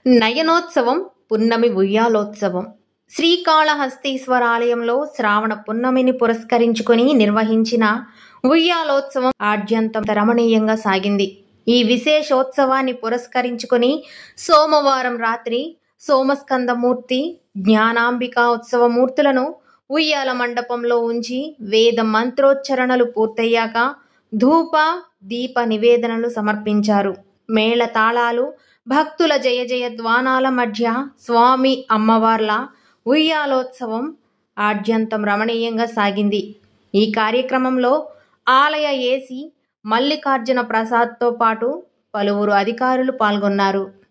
నయనోత్సవం పున్నమి ఉయ్యాలోత్సవం శ్రీకాళహస్తీశ్వర ఆలయంలో శ్రావణ పున్నమిని పురస్కరించుకొని నిర్వహించిన ఉయ్యాలోత్సవం ఆద్యంతం రమణీయంగా సాగింది ఈ విశేషోత్సవాన్ని పురస్కరించుకొని సోమవారం రాత్రి సోమస్కందమూర్తి జ్ఞానాంబిక ఉత్సవ మూర్తులను ఉయ్యాల మండపంలో ఉంచి వేద మంత్రోచ్చరణలు పూర్తయ్యాక ధూప దీప నివేదనలు సమర్పించారు మేళ తాళాలు భక్తుల జయ జయ ద్వానాల మధ్య స్వామి అమ్మవార్ల ఉయ్యాలోత్సవం ఆద్యంతం రమణీయంగా సాగింది ఈ కార్యక్రమంలో ఆలయ ఏసీ మల్లికార్జున ప్రసాద్తో పాటు పలువురు అధికారులు పాల్గొన్నారు